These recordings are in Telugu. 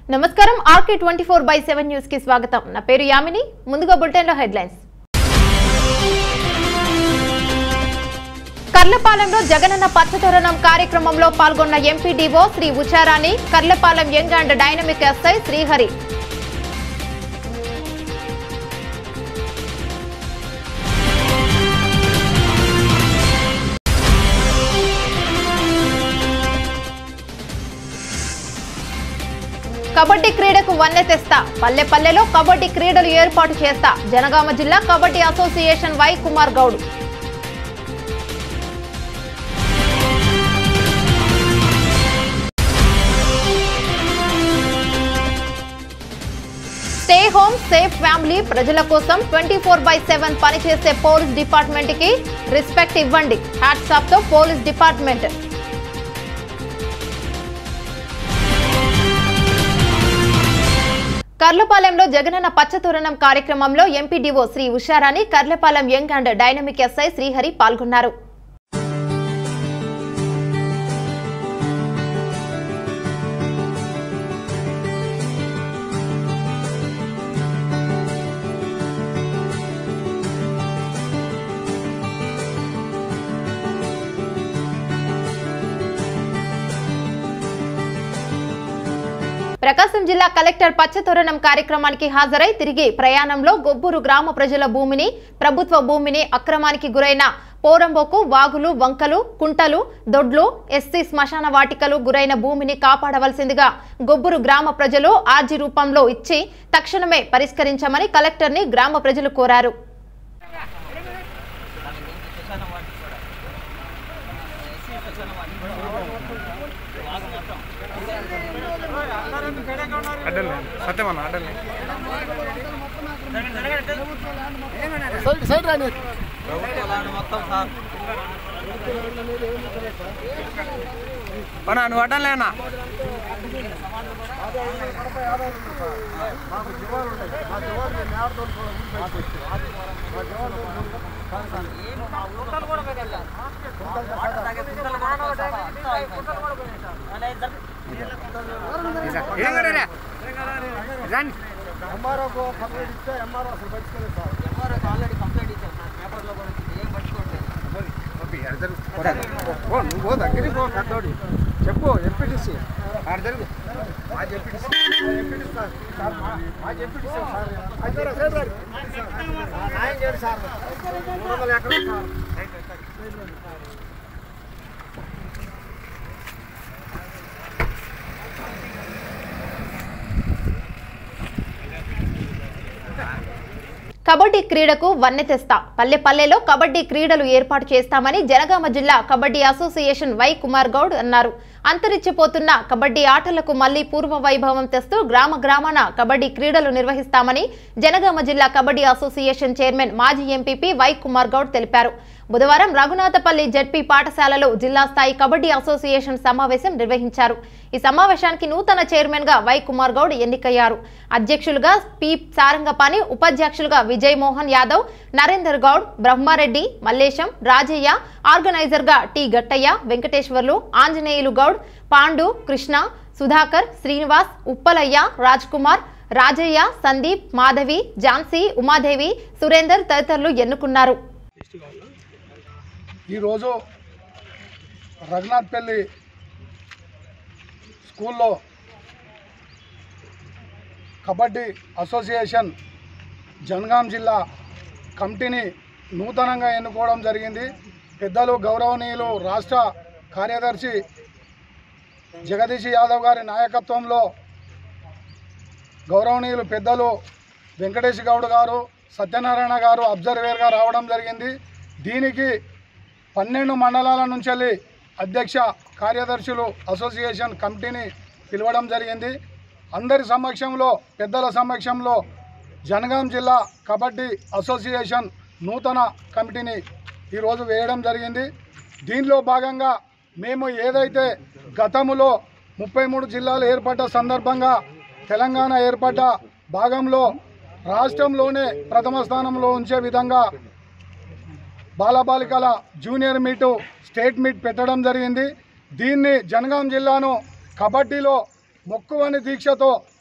నమస్కారం RK twenty four by seven news కి స్వాగతం నా పేరు యామిని ముందుగా బులెటిన్ లో హెడ్లైన్స్ కర్లపాలెంలో జగనన్న పచ్చతోరణం కార్యక్రమంలో పాల్గొన్న MPDO Shri Usharani Karlapalem young and dynamic SI Srihari kabaddi క్రీడకు వన్నె తెస్తా పల్లె పల్లెలో కబడ్డీ క్రీడలు ఏర్పాటు చేస్తా జనగామ జిల్లా kabaddi association Y Kumar Goud stay home safe family ప్రజల కోసం ట్వంటీ ఫోర్ బై సెవెన్ పనిచేసే పోలీస్ డిపార్ట్మెంట్ కి రెస్పెక్ట్ ఇవ్వండి హ్యాట్సాప్ తో పోలీస్ డిపార్ట్మెంట్ కర్లపాలెంలో జగనన్న పచ్చతోరణం కార్యక్రమంలో MPDO Shri Usharani Karlapalem young and dynamic SI Srihari పాల్గొన్నారు ప్రకాశం జిల్లా కలెక్టర్ పచ్చతోరణం కార్యక్రమానికి హాజరై తిరిగి ప్రయాణంలో గొబ్బూరు గ్రామ ప్రజల భూమిని ప్రభుత్వ భూమిని అక్రమానికి గురైన పోరంబోకు వాగులు వంకలు కుంటలు దొడ్లు ఎస్సీ శ్మశాన వాటికలు గురైన భూమిని కాపాడవలసిందిగా గొబ్బూరు గ్రామ ప్రజలు ఆర్జీ రూపంలో ఇచ్చి తక్షణమే పరిష్కరించమని కలెక్టర్ని గ్రామ ప్రజలు కోరారు అడ్డలే సత్యమన్న అడ్డలే సైడ్ సైడ్ రాని అన్నా నువ్వు అడ్డలే అన్న ఏం కదరా రండి ఎంఆర్ఓ కంప్లైంట్ ఇస్తే ఎంఆర్ఓ అసలు పట్టించుకోలేదు సార్ ఓ నువ్వు పో దగ్గరికి పో పెద్దోడి చెప్పు ఎంపీటీసీ ఆడ జరుగు మా ఎంపీటీసీ ఎంపీటీసీ సార్ సార్ మా మా ఎంపీటీసీ సార్ అయితే రా, సైడ్ రండి. ఆ, న్యాయం చేయండి సార్ మూడు వందల ఎకరాలు సార్ కబడ్డీ క్రీడకు వన్నె తెస్తా పల్లె పల్లెలో కబడ్డీ క్రీడలు ఏర్పాటు చేస్తామని జనగామ జిల్లా కబడ్డీ అసోసియేషన్ వై కుమార్ గౌడ్ అన్నారు అంతరించిపోతున్న కబడ్డీ ఆటలకు మళ్లీ పూర్వ వైభవం తెస్తూ గ్రామ గ్రామాన కబడ్డీ క్రీడలు నిర్వహిస్తామని జనగామ జిల్లా కబడ్డీ అసోసియేషన్ చైర్మన్ మాజీ ఎంపీపీ వై కుమార్ గౌడ్ తెలిపారు బుధవారం రఘునాథపల్లి జడ్పీ పాఠశాలలో జిల్లా స్థాయి కబడ్డీ అసోసియేషన్ సమావేశం నిర్వహించారు ఈ సమావేశానికి నూతన చైర్మన్ గా వై కుమార్ గౌడ్ ఎన్నికయ్యారు అధ్యక్షులుగా పి సారంగపాణి ఉపాధ్యక్షులుగా విజయ్ మోహన్ యాదవ్ నరేందర్ గౌడ్ బ్రహ్మారెడ్డి మల్లేశం రాజయ్య ఆర్గనైజర్ గా టి గట్టయ్య వెంకటేశ్వర్లు ఆంజనేయులు గౌడ్ పాండు కృష్ణ సుధాకర్ శ్రీనివాస్ ఉప్పలయ్య రాజ్ కుమార్ రాజయ్య సందీప్ మాధవి ఝాన్సీ ఉమాదేవి సురేందర్ తదితరులు ఎన్నుకున్నారు ఈరోజు రఘునాథ్పల్లి స్కూల్లో కబడ్డీ అసోసియేషన్ జనగాం జిల్లా కమిటీని నూతనంగా ఎన్నుకోవడం జరిగింది పెద్దలు గౌరవనీయులు రాష్ట్ర కార్యదర్శి జగదీష్ యాదవ్ గారి నాయకత్వంలో గౌరవనీయులు పెద్దలు వెంకటేష్ గౌడ్ గారు సత్యనారాయణ గారు అబ్జర్వేర్గా రావడం జరిగింది దీనికి పన్నెండు మండలాల నుంచి వెళ్ళి అధ్యక్ష కార్యదర్శులు అసోసియేషన్ కమిటీని పిలవడం జరిగింది అందరి సమక్షంలో పెద్దల సమక్షంలో జనగాం జిల్లా కబడ్డీ అసోసియేషన్ నూతన కమిటీని ఈరోజు వేయడం జరిగింది దీనిలో భాగంగా మేము ఏదైతే గతములో ముప్పై మూడు జిల్లాలు ఏర్పడ్డ సందర్భంగా తెలంగాణ ఏర్పడ్డ భాగంలో రాష్ట్రంలోనే ప్రథమ స్థానంలో ఉంచే విధంగా బాలబాలికల జూనియర్ మీటు స్టేట్ మీట్ పెట్టడం జరిగింది దీన్ని జనగాం జిల్లాను కబడ్డీలో మొక్కువని దీక్షతో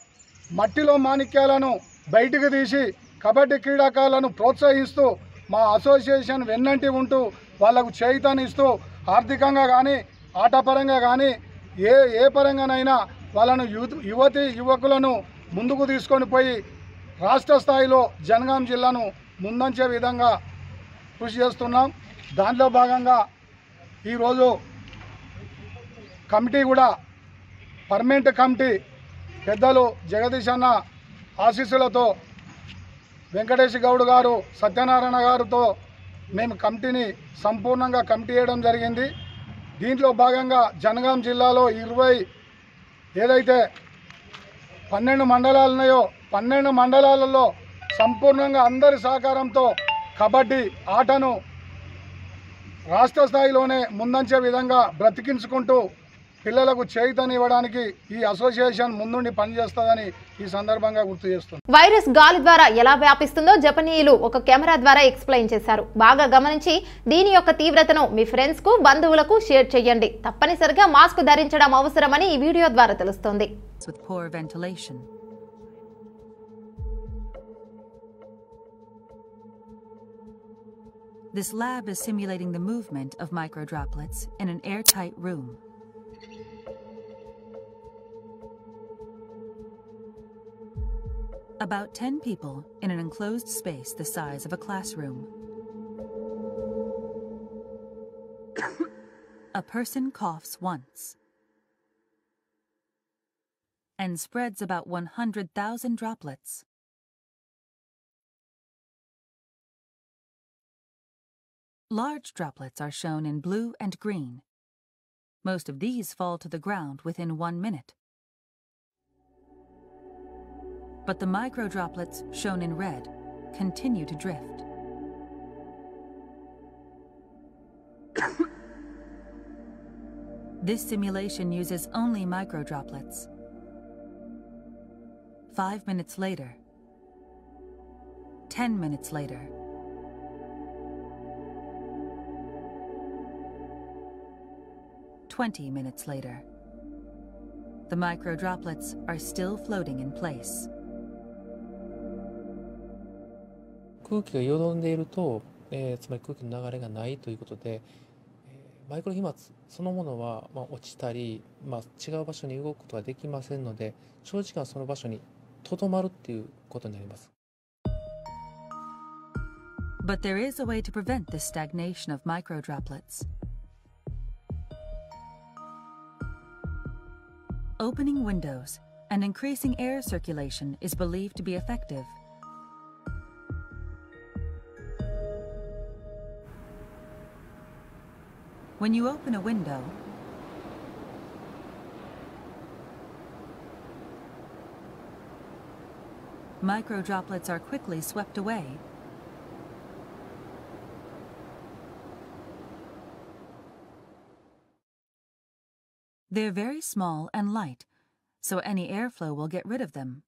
మట్టిలో మాణిక్యాలను బయటకు తీసి కబడ్డీ క్రీడాకారులను ప్రోత్సహిస్తూ మా అసోసియేషన్ వెన్నంటి ఉంటూ వాళ్ళకు చేయితనిస్తూ ఆర్థికంగా కానీ ఆటపరంగా కానీ ఏ ఏ పరంగానైనా వాళ్ళను యువత యువతి యువకులను ముందుకు తీసుకొని పోయి రాష్ట్ర స్థాయిలో జనగాం జిల్లాను ముందంచే విధంగా కృషి చేస్తున్నాం దాంట్లో భాగంగా ఈరోజు కమిటీ కూడా పర్మనెంట్ కమిటీ పెద్దలు జగదీష్ అన్న ఆశీస్సులతో వెంకటేష్ గౌడ్ గారు సత్యనారాయణ గారితో మేము కమిటీని సంపూర్ణంగా కమిటీ చేయడం జరిగింది దీంట్లో భాగంగా జనగాం జిల్లాలో ఇరవై ఏదైతే పన్నెండు మండలాలు ఉన్నాయో పన్నెండు మండలాలలో సంపూర్ణంగా అందరి సహకారంతో కబడ్డీ ఆటను రాష్ట్ర స్థాయిలోనే ముందంచే విధంగా బ్రతికించుకుంటూ పిల్లలకు చేయితనివ్వడానికి ఈ అసోసియేషన్ ముందుండి పనిచేస్తుందని ఈ సందర్భంగా గుర్తు చేస్తున్నాను వైరస్ గాలి ద్వారా ఎలా వ్యాపిస్తుందో జపనీయులు ఒక కెమెరా ద్వారా ఎక్స్ప్లెయిన్ చేశారు బాగా గమనించి దీని యొక్క తీవ్రతను మీ ఫ్రెండ్స్ కు బంధువులకు షేర్ చేయండి తప్పనిసరిగా మాస్క్ ధరించడం అవసరమని ఈ వీడియో ద్వారా తెలుస్తోంది with poor ventilation. This lab is simulating the movement of microdroplets in an airtight room. About 10 people in an enclosed space the size of a classroom. a person coughs once and spreads about 100,000 droplets. Large droplets are shown in blue and green. Most of these fall to the ground within one minute. But the micro droplets, shown in red, continue to drift. this simulation uses only micro droplets. Five minutes later. Ten minutes later. Twenty minutes later. The micro droplets are still floating in place. 空気がよどんでいると、えーつまり空気の流れがないということで、えーマイクロ飛沫そのものは、まあ、落ちたり、まあ、違う場所に動くことができませんので長時間その場所にとどまるっていうことになります。 But there is a way to prevent this stagnation of microdroplets. Opening windows and increasing air circulation is believed to be effective. When you open a window, microdroplets are quickly swept away They're very small and light, so any airflow will get rid of them.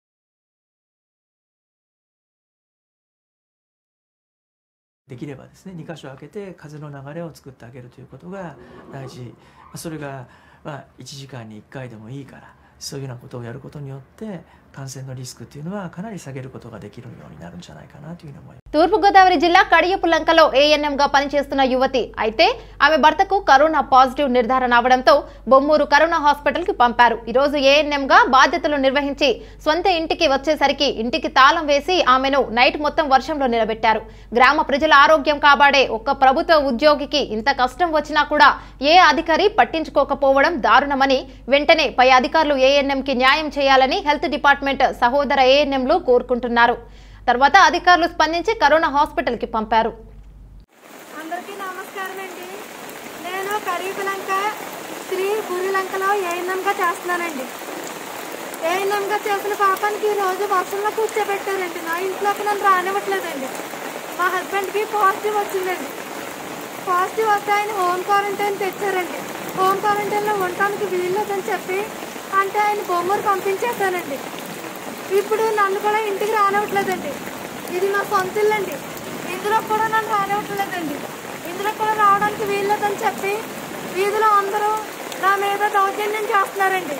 できればですね2箇所開けて風の流れを作ってあげるということが大事まあそれがまあ1時間に1回でもいいからそういうようなことをやることによって感染のリスクっていうのはかなり下げることができるようになるんじゃないかなというふうに思います。 తూర్పుగోదావరి జిల్లా కడియపులంకలో ఏఎన్ఎం గా పనిచేస్తున్న యువతి అయితే ఆమె భర్తకు కరోనా పాజిటివ్ నిర్ధారణ అవడంతో బొమ్మూరు కరోనా హాస్పిటల్ కి పంపారు ఈ రోజు ఏఎన్ఎం గా బాధ్యతలు నిర్వహించి సొంత ఇంటికి వచ్చేసరికి ఇంటికి తాళం వేసి ఆమెను నైట్ మొత్తం వర్షంలో నిలబెట్టారు గ్రామ ప్రజల ఆరోగ్యం కాపాడే ఒక్క ప్రభుత్వ ఉద్యోగికి ఇంత కష్టం వచ్చినా కూడా ఏ అధికారి పట్టించుకోకపోవడం దారుణమని వెంటనే పై అధికారులు ఏఎన్ఎం కి న్యాయం చేయాలని హెల్త్ డిపార్ట్మెంట్ సహోదర ఏఎన్ఎంలు కోరుకుంటున్నారు తర్వాత అధికారులు స్పందించి కరోనా హాస్పిటల్ కి పంపారు అందరికీ నమస్కారం అండి నేను కరీపులంక శ్రీ గురిలంకలో ఏఎన్ఎంగా చేస్తున్నానండి ఏఎన్ఎంగా చేసిన పాపానికి ఈ రోజు వర్షంలో కూర్చోబెట్టారండి నా ఇంట్లోకి నన్ను రానివ్వట్లేదండి మా హస్బెండ్కి పాజిటివ్ వచ్చిందండి పాజిటివ్ వస్తే ఆయన హోమ్ క్వారంటైన్ తెచ్చారండి హోమ్ క్వారంటైన్లో ఉండటానికి వీల్లేదని చెప్పి అంటే ఆయన బొమ్మరు పంపించేశానండి ఇప్పుడు నన్ను కూడా ఇంటికి రానివ్వట్లేదండి ఇది నా సొంత ఇల్లండి ఇందులో కూడా నన్ను రానివ్వట్లేదండి ఇందులో కూడా రావడానికి వీల్లేదని చెప్పి వీధిలో అందరూ నా మీద దౌర్జన్యం చేస్తున్నారండి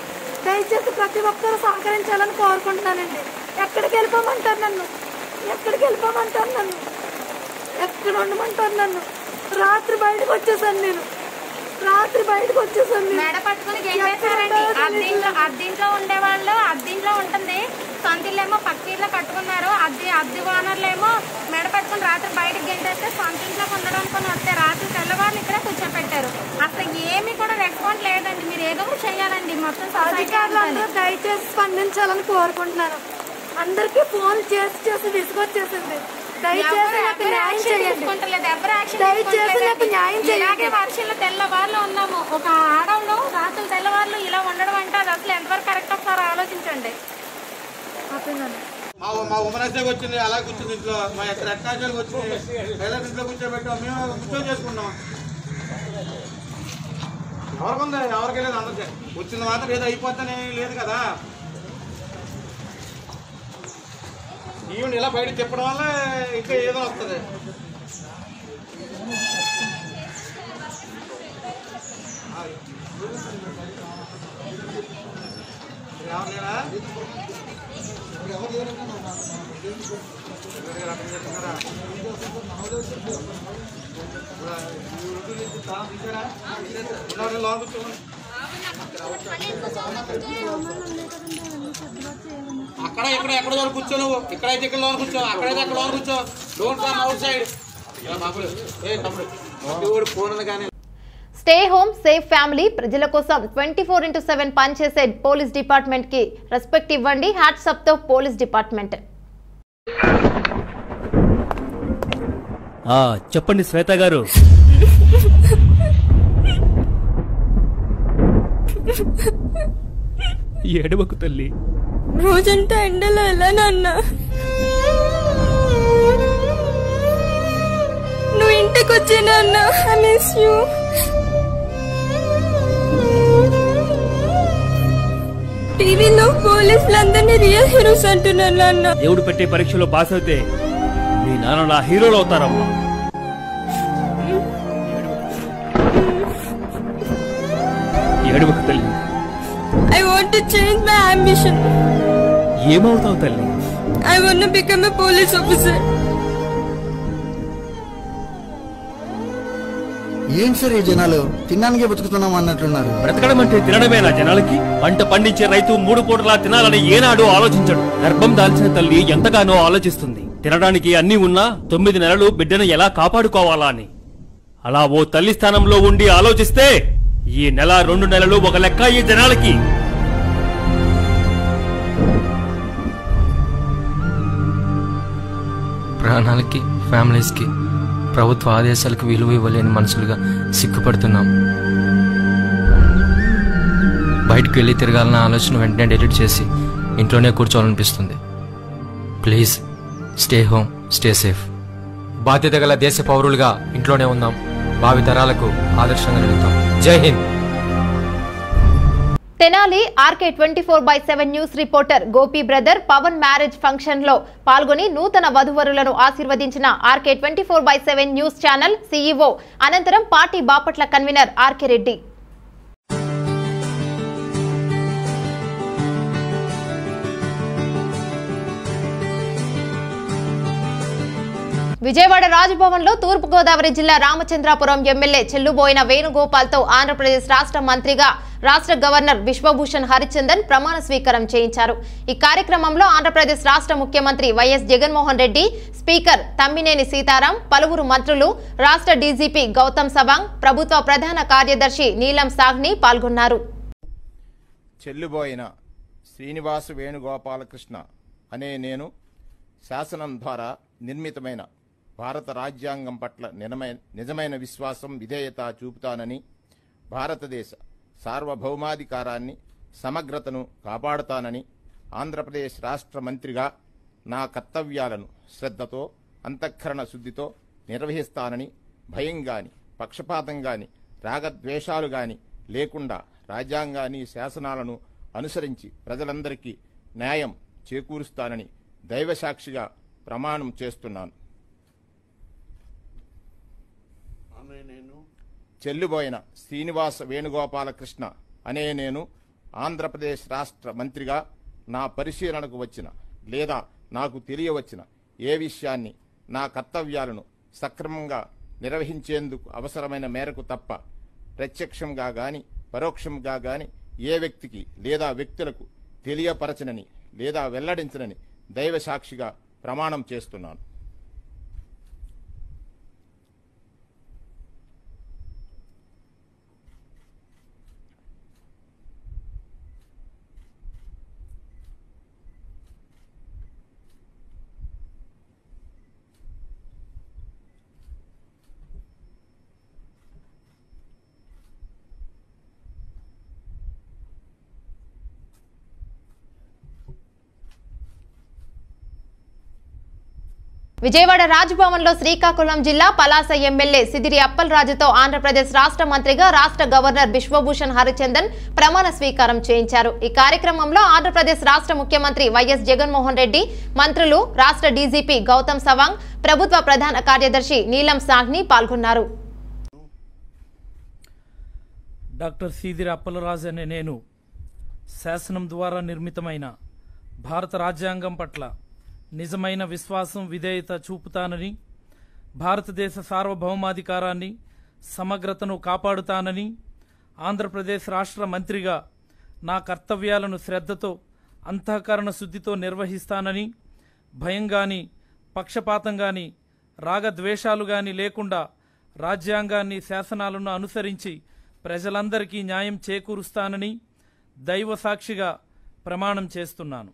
దయచేసి ప్రతి ఒక్కరూ సహకరించాలని కోరుకుంటున్నానండి ఎక్కడికి వెళ్ళిపోమంటారు నన్ను ఎక్కడికి వెళ్ళిపోమంటారు నన్ను ఎక్కడ ఉండమంటారు నన్ను రాత్రి బయటకు వచ్చేసాను నేను రాత్రి బయటకు వచ్చేసాను నేను. మెడ పట్టుకుని గెంటేశారండి ఎక్కడ అద్దీంట్లో అద్దీంట్లో ఉండేవాళ్ళు అద్దీంట్లో ఉంటుంది సొంతిల్లేమో పక్కీట్లో కట్టుకున్నారు అద్దె అద్దె ఓనర్లేమో మెడ పట్టుకుని రాత్రి బయటకు గెంటేస్తే సొంతింట్లోకి ఉండడం అనుకుని వస్తే రాత్రి తెల్లవారులు ఇక్కడే కూర్చోపెట్టారు అసలు ఏమీ కూడా రెస్పాన్స్ లేదండి మీరు ఏదో ఒకటి చేయాలండి మొత్తం సొసైటీ అధికారులు అంతా. అందరూ దయచేసి స్పందించాలని కోరుకుంటున్నాను అందరికీ ఫోన్ చేసి చేసి విసుగొచ్చేసింది దయచేసి ఎవరు నాకు ఎవరు న్యాయం యాక్షన్ చేయండి తీసుకుంటలేదు ఎవరు యాక్షన్ దయచేసి నాకు తీసుకుంటలేదండి. న్యాయం చేయండి. ఇలాగే వర్షంలో తెల్లవారులు ఉన్నాము ఒక ఆడవాళ్ళు రాత్రులు తెల్లవారులు ఇలా ఉండడం అంటే అది అసలు ఎంతవరకు కరెక్ట్ ఒకసారి ఆలోచించండి ఆపేనాను. మా మా ఉమరాజ్ వచ్చింది అలా కూర్చుంది ఇంట్లో మా ఎక్కడ అట్టాచాలకు వచ్చింది ఎలా ఇంట్లో కూర్చోబెట్టాం మేము కూర్చొని చేసుకున్నాం ఎవరికుంది ఎవరికి లేదు అందరికీ వచ్చింది మాత్రం ఏదో అయిపోతానే లేదు కదా ఈవెన్ ఇలా బయట తిప్పడం వల్ల ఇంకా ఏదో వస్తుంది ఎవరు లేరా అక్కడ ఇక్కడ ఎక్కడ వరకు కూర్చో నువ్వు ఇక్కడైతే ఇక్కడ లోన కూర్చో అక్కడైతే అక్కడ లోన కూర్చో డోంట్ కమ్ అవుట్ సైడ్ ఇలా బాబులు ఏ తమ్ముడు దేవుడు ఫోన్ ఉంది కానీ స్టే హోమ్ సేఫ్ ఫ్యామిలీ ప్రజల కోసం ట్వంటీ ఫోర్ ఇంటూ సెవెన్ పనిచేసే పోలీస్ డిపార్ట్మెంట్ కి రెస్పెక్ట్ ఇవ్వండి హ్యాట్సప్ తో పోలీస్ డిపార్ట్మెంట్ ఆ చెప్పండి శ్వేత గారు ఎడవకు తల్లి రోజంతా ఎండలో ఎలా నాన్న నువ్వు ఇంటికి వచ్చే నాన్న ఐ మిస్ యూ టీవీలో పోలీసులందరినీ రియల్ హీరోస్ అంటున్నారు నాన్న దేవుడు పెట్టే పరీక్షలో పాస్ అయితే మీ నాన్న నా హీరోలు అవుతారమ్మా ఎడవకు తల్లి I want to change my ambition ఏమవుతావు తల్లి I want become a police officer ఏంటి సార్ ఈ జనాలు తినడానికే బతుకుతున్నాం అన్నట్లున్నారు బ్రతకడం అంటే తినడమేనా జనాలకి పంట పండించే రైతు మూడు పూటలా తినాలని ఏనాడు ఆలోచించడు గర్భం దాల్చిన తల్లి ఎంతగానో ఆలోచిస్తుంది తినడానికి అన్ని ఉన్నా తొమ్మిది నెలలు బిడ్డను ఎలా కాపాడుకోవాలా అని అలా ఓ తల్లి స్థానంలో ఉండి ఆలోచిస్తే ఈ నెల రెండు నెలలు ఒక లెక్క ఈ జనాలకి ప్రాణాలకి ఫ్యామిలీస్కి ప్రభుత్వ ఆదేశాలకు విలువ ఇవ్వలేని మనుషులుగా సిగ్గుపడుతున్నాం బయటకు వెళ్ళి తిరగాలన్న ఆలోచన వెంటనే డిలీట్ చేసి ఇంట్లోనే కూర్చోవాలనిపిస్తుంది please stay home stay safe బాధ్యత గల దేశ పౌరులుగా ఇంట్లోనే ఉందాం భావి తరాలకు ఆదర్శంగా నిలుద్దాం జై హింద్ Tenali RK twenty four by seven news reporter Gopi brother Pavan marriage function లో పాల్గొని నూతన వధువరులను ఆశీర్వదించిన RK twenty four by seven news channel CEO అనంతరం party Bapatla convener RK Reddy Vijayawada రాజ్భవన్లో తూర్పుగోదావరి జిల్లా రామచంద్రాపురం ఎమ్మెల్యే చెల్లుబోయిన వేణుగోపాల్తో ఆంధ్రప్రదేశ్ రాష్ట్ర మంత్రిగా రాష్ట్ర గవర్నర్ విశ్వభూషణ్ హరిచందన్ ప్రమాణ స్వీకారం చేయించారు ఈ కార్యక్రమంలో ఆంధ్రప్రదేశ్ రాష్ట్ర ముఖ్యమంత్రి వైఎస్ జగన్మోహన్ రెడ్డి స్పీకర్ తమ్మినేని సీతారాం పలువురు మంత్రులు రాష్ట్ర డీజీపీ గౌతమ్ సవాంగ్ ప్రభుత్వ ప్రధాన కార్యదర్శి నీలం సాగ్ని పాల్గొన్నారు చెల్లుబోయిన శ్రీనివాస వేణుగోపాలకృష్ణ అనే నేను శాసనం ద్వారా నిర్మితమైన భారత రాజ్యాంగం పట్ల నిజమైన నిజమైన విశ్వాసం విధేయత చూపుతానని భారతదేశ సార్వభౌమాధికారాన్ని సమగ్రతను కాపాడుతానని ఆంధ్రప్రదేశ్ రాష్ట్ర మంత్రిగా నా కర్తవ్యాలను శ్రద్ధతో అంతఃకరణ శుద్ధితో నిర్వహిస్తానని భయం గాని పక్షపాతం గాని రాగద్వేషాలు గాని లేకుండా రాజ్యాంగాన్ని శాసనాలను అనుసరించి ప్రజలందరికీ న్యాయం చేకూరుస్తానని దైవసాక్షిగా ప్రమాణం చేస్తున్నాను చెల్లుబోయిన శ్రీనివాస వేణుగోపాలకృష్ణ అనే నేను ఆంధ్రప్రదేశ్ రాష్ట్ర మంత్రిగా నా పరిశీలనకు వచ్చిన లేదా నాకు తెలియవచ్చిన ఏ విషయాన్ని నా కర్తవ్యాలను సక్రమంగా నిర్వహించేందుకు అవసరమైన మేరకు తప్ప ప్రత్యక్షంగా గాని పరోక్షంగా గాని ఏ వ్యక్తికి లేదా వ్యక్తులకు తెలియపరచనని లేదా వెల్లడించనని దైవ సాక్షిగా ప్రమాణం చేస్తున్నాను విజయవాడ రాజ్భవన్లో శ్రీకాకుళం జిల్లా పలాస ఎమ్మెల్యే సిదిరి అప్పలరాజుతో ఆంధ్రప్రదేశ్ రాష్ట్ర మంత్రిగా రాష్ట్ర గవర్నర్ బిశ్వభూషణ్ హరిచందన్ ప్రమాణ స్వీకారం చేయించారు ఈ కార్యక్రమంలో ఆంధ్రప్రదేశ్ రాష్ట్ర ముఖ్యమంత్రి వైఎస్ జగన్మోహన్ రెడ్డి మంత్రులు రాష్ట్ర డీజీపీ గౌతమ్ సవాంగ్ ప్రభుత్వ ప్రధాన కార్యదర్శి నీలం సాహ్ని పాల్గొన్నారు డాక్టర్ సీదిరి అప్పలరాజు అనే నేను శాసనం ద్వారా నిర్మితమైన భారత రాజ్యాంగం పట్ల నిజమైన విశ్వాసం విధేయత చూపుతానని భారతదేశ సార్వభౌమాధికారాన్ని సమగ్రతను కాపాడుతానని ఆంధ్రప్రదేశ్ రాష్ట్ర మంత్రిగా నా కర్తవ్యాలను శ్రద్ధతో అంతఃకరణ శుద్ధితో నిర్వహిస్తానని భయం గాని పక్షపాతం గాని రాగద్వేషాలు గాని లేకుండా రాజ్యాంగాన్ని శాసనాలను అనుసరించి ప్రజలందరికీ న్యాయం చేకూరుస్తానని దైవ సాక్షిగా ప్రమాణం చేస్తున్నాను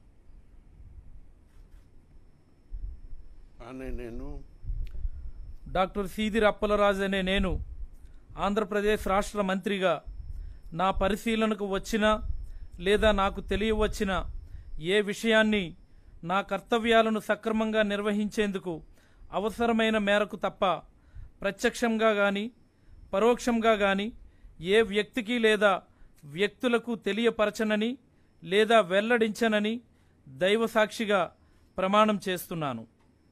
అనే నేను డాక్టర్ సీదిరి అప్పలరాజు అనే నేను ఆంధ్రప్రదేశ్ రాష్ట్ర మంత్రిగా నా పరిశీలనకు వచ్చిన లేదా నాకు తెలియవచ్చిన ఏ విషయాన్ని నా కర్తవ్యాలను సక్రమంగా నిర్వహించేందుకు అవసరమైన మేరకు తప్ప ప్రత్యక్షంగా గాని పరోక్షంగా గాని ఏ వ్యక్తికి లేదా వ్యక్తులకు తెలియపరచనని లేదా వెల్లడించనని దైవ సాక్షిగా ప్రమాణం చేస్తున్నాను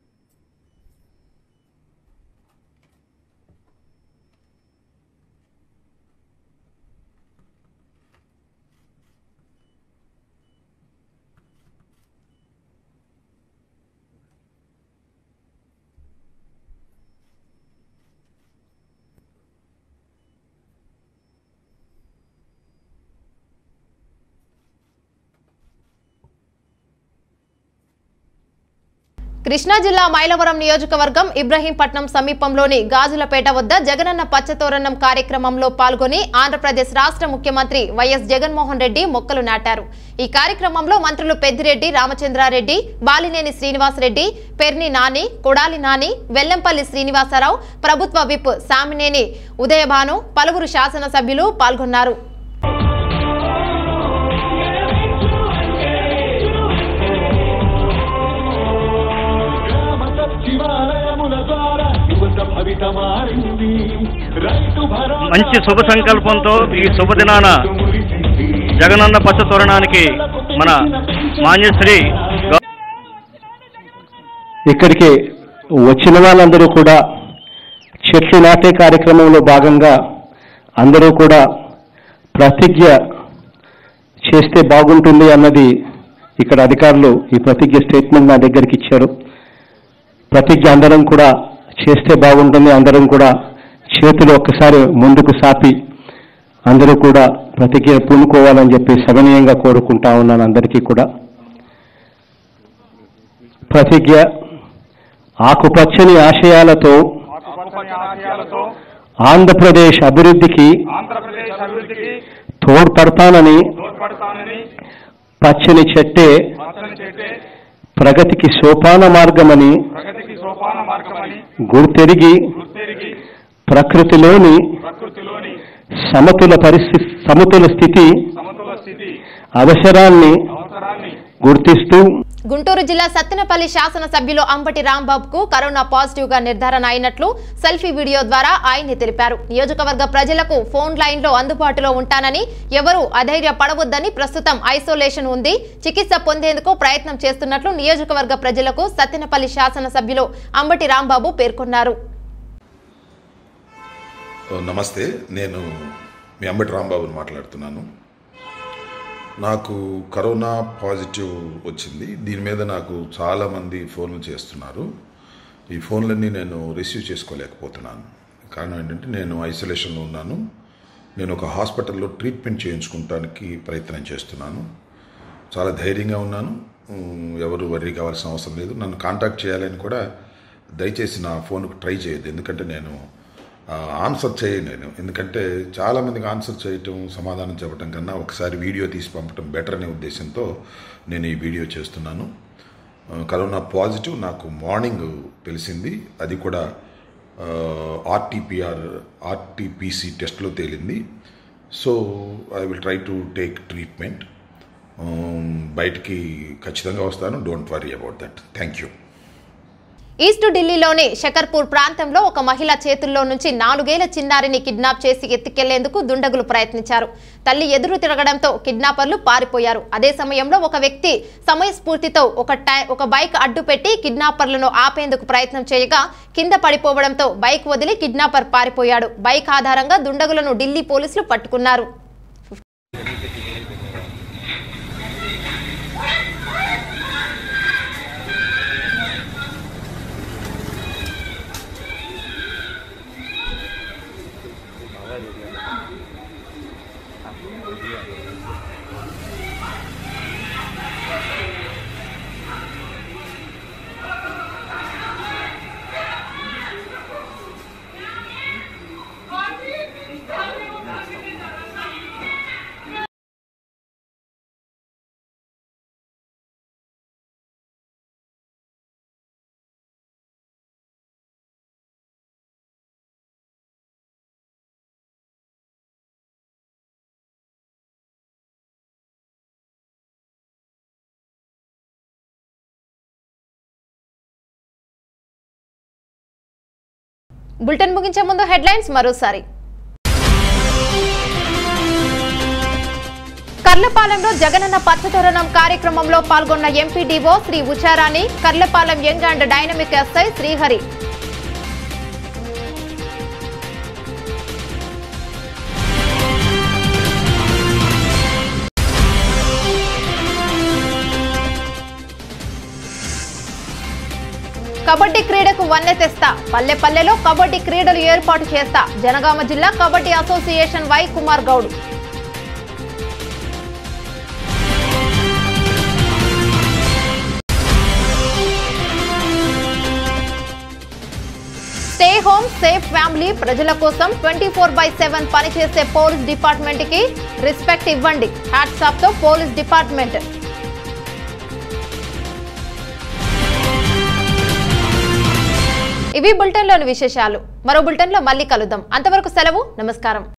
కృష్ణా జిల్లా మైలవరం నియోజకవర్గం ఇబ్రహీంపట్నం సమీపంలోని గాజులపేట వద్ద జగనన్న పచ్చతోరణం కార్యక్రమంలో పాల్గొని ఆంధ్రప్రదేశ్ రాష్ట్ర ముఖ్యమంత్రి వైఎస్ జగన్మోహన్ రెడ్డి మొక్కలు నాటారు ఈ కార్యక్రమంలో మంత్రులు పెద్దిరెడ్డి రామచంద్రారెడ్డి బాలినేని శ్రీనివాసరెడ్డి పెర్ని నాని కొడాలి నాని వెల్లంపల్లి శ్రీనివాసరావు ప్రభుత్వ విప్ సామినేని ఉదయభాను పలువురు శాసనసభ్యులు పాల్గొన్నారు మంచి శుభ సంకల్పంతో ఈ శుభదినాన జగనన్న పచ్చ తోరణానికి మన మాన్యశ్రీ గౌ- ఇక్కడికి వచ్చిన వాళ్ళందరూ కూడా చెట్లు నాటే కార్యక్రమంలో భాగంగా అందరూ కూడా ప్రతిజ్ఞ చేస్తే బాగుంటుంది అన్నది ఇక్కడ అధికారులు ఈ ప్రతిజ్ఞ స్టేట్మెంట్ నా దగ్గరికి ఇచ్చారు ప్రతిజ్ఞ అందరం కూడా చేస్తే బాగుంటుంది అందరం కూడా చేతులు ఒక్కసారి ముందుకు సాపి అందరూ కూడా ప్రతిజ్ఞ పూనుకోవాలని చెప్పి సగనీయంగా కోరుకుంటా ఉన్నాను అందరికీ కూడా ప్రతిజ్ఞ ఆకుపచ్చని ఆశయాలతో ఆంధ్రప్రదేశ్ అభివృద్ధికి ఆంధ్రప్రదేశ్ అభివృద్ధికి తోడ్పడతానని తోడ్పడతానని పచ్చని చెట్టే పచ్చని చెట్టే ప్రగతికి సోపాన మార్గమని ప్రగతికి సోపాన మార్గమని గుర్తెరిగి గుర్తెరిగి ప్రకృతిలోని ప్రకృతిలోని సమతుల పరిస్థితి సమతుల స్థితి సమతుల స్థితి అవసరాన్ని అవసరాన్ని గుర్తిస్తూ గుంటూరు జిల్లా సత్తెనపల్లి శాసనసభ్యులు అంబటి రాంబాబుకు కరోనా పాజిటివ్ గా నిర్ధారణ అయినట్లు సెల్ఫీ వీడియో ద్వారా ఆయన్ని తెలిపారు నియోజకవర్గ ప్రజలకు ఫోన్ లైన్ లో అందుబాటులో ఉంటానని ఎవరూ అధైర్య పడవద్దని ప్రస్తుతం ఐసోలేషన్ ఉంది చికిత్స పొందేందుకు ప్రయత్నం చేస్తున్నట్లు నియోజకవర్గ ప్రజలకు సత్తెనపల్లి శాసనసభ్యులు అంబటి రాంబాబు పేర్కొన్నారు నమస్తే నేను మీ అంబటి రాంబాబుని మాట్లాడుతున్నాను నాకు కరోనా పాజిటివ్ వచ్చింది దీని మీద నాకు చాలామంది ఫోన్లు చేస్తున్నారు ఈ ఫోన్లన్నీ నేను రిసీవ్ చేసుకోలేకపోతున్నాను కారణం ఏంటంటే నేను ఐసోలేషన్లో ఉన్నాను నేను ఒక హాస్పిటల్లో ట్రీట్మెంట్ చేయించుకోవడానికి ప్రయత్నం చేస్తున్నాను చాలా ధైర్యంగా ఉన్నాను ఉమ్, ఎవరు వర్రీ కావాల్సిన అవసరం లేదు నన్ను కాంటాక్ట్ చేయాలని కూడా దయచేసి నా ఫోన్కు ట్రై చేయొద్దు ఎందుకంటే నేను ఆ, ఆన్సర్ చేయను నేను ఎందుకంటే చాలామందికి ఆన్సర్ చేయటం సమాధానం చెప్పడం కన్నా ఒకసారి వీడియో తీసి పంపడం బెటర్ అనే ఉద్దేశంతో నేను ఈ వీడియో చేస్తున్నాను ఆ, కరోనా పాజిటివ్ నాకు మార్నింగ్ తెలిసింది అది కూడా ఆర్టీపీఆర్ ఆర్టీపీసీ టెస్ట్లో తేలింది so I will try to take treatment బయటికి ఖచ్చితంగా వస్తాను don't worry about that thank you east ఢిల్లీలోని షకర్పూర్ ప్రాంతంలో ఒక మహిళ చేతుల్లో నుంచి నాలుగేళ్ల చిన్నారిని కిడ్నాప్ చేసి ఎత్తుకెళ్లేందుకు దుండగులు ప్రయత్నించారు తల్లి ఎదురు తిరగడంతో కిడ్నాపర్లు పారిపోయారు అదే సమయంలో ఒక వ్యక్తి సమయస్ఫూర్తితో ఒక టై ఒక బైక్ అడ్డు పెట్టి కిడ్నాపర్లను ఆపేందుకు ప్రయత్నం చేయగా కింద పడిపోవడంతో బైక్ వదిలి కిడ్నాపర్ పారిపోయాడు బైక్ ఆధారంగా దుండగులను ఢిల్లీ పోలీసులు పట్టుకున్నారు బులెటిన్ ముగించే ముందు హెడ్లైన్స్ మరోసారి కర్లపాలెంలో జగనన్న పచ్చతోరణం కార్యక్రమంలో పాల్గొన్న MPDO Shri Usharani Karlapalem young and dynamic SI Srihari kabaddi క్రీడకు వన్నె తెస్తా పల్లె పల్లెలో కబడ్డీ క్రీడలు ఏర్పాటు చేస్తా జనగామ జిల్లా kabaddi association Y Kumar Goud stay home safe family ప్రజల కోసం ట్వంటీ ఫోర్ బై సెవెన్ పనిచేసే పోలీస్ డిపార్ట్మెంట్ కి రెస్పెక్ట్ ఇవ్వండి హ్యాట్సాప్ తో పోలీస్ డిపార్ట్మెంట్ ఇవి బులెటిన్లోని విశేషాలు మరో బులెటిన్లో మళ్ళీ కలుద్దాం అంతవరకు సెలవు నమస్కారం